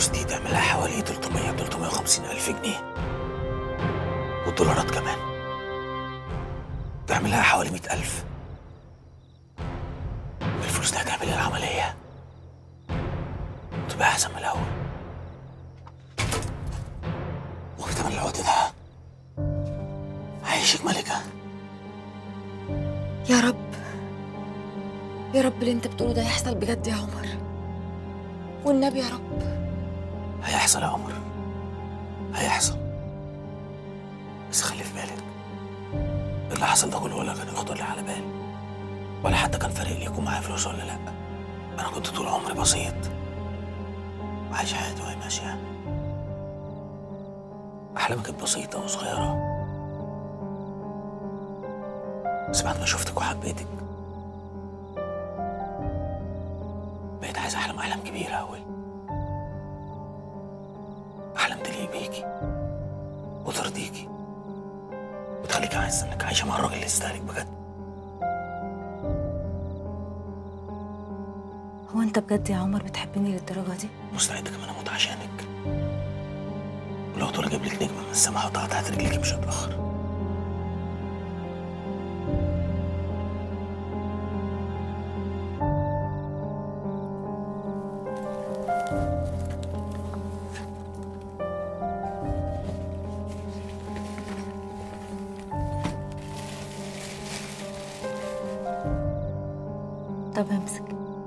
الفلوس دي تعمل لها حوالي 300 350 ألف جنيه والدولارات كمان تعمل لها حوالي 100 ألف الفلوس دي هتعمل لي العملية تبقى أحسن من الأول وكمان الوقت ده هعيشك ملكة يا رب يا رب اللي انت بتقوله ده يحصل بجد يا عمر والنبي يا رب هيحصل يا عمر هيحصل بس خلي في بالك اللي حصل ده كله ولا كان يخطر لي على بال ولا حتى كان فارق لي يكون معايا فلوس ولا لا انا كنت طول عمري بسيط وعايش حياتي وهي ماشيه احلامي كانت بسيطه وصغيره بس بعد ما شفتك وحبيتك بقيت عايز احلم احلام كبيره قوي احلام تليق بيكي وترضيكي وتخليكي عايز انك عايشه مع الراجل اللي يستاهلك بجد هو انت بجد يا عمر بتحبني للدرجه دي مستعد كمان اموت عشانك ولو طول اجيب لك نجمه من السما احطها تحت رجليكي مش هتاخر طب امسك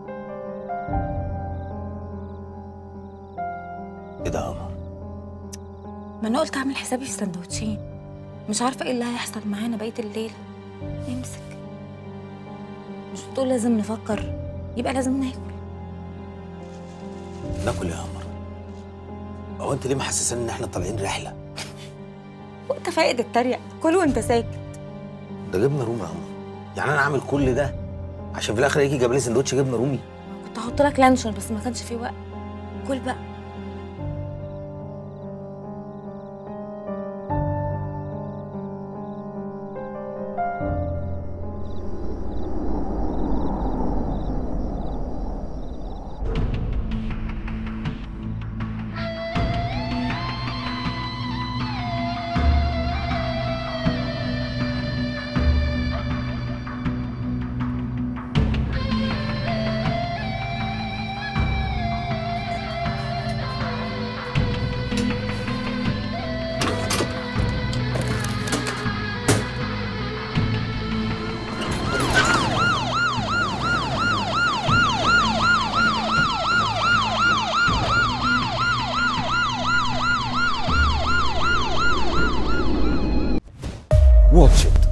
ايه ده يا قمر ما انا قلت اعمل حسابي في سندوتشين مش عارفه ايه اللي هيحصل معانا بقيه الليله امسك مش بتقول لازم نفكر يبقى لازم ناكل ناكل يا قمر هو انت ليه محسساني ان احنا طالعين رحله وانت فايق تتريق كل وانت ساكت ده جبنه رومي يا قمر يعني انا عامل كل ده عشان في الاخر يجي جاب لي سندوتش جبنه رومي كنت هحط لك لانشون بس ما كانش في وقت كل بقى Watch it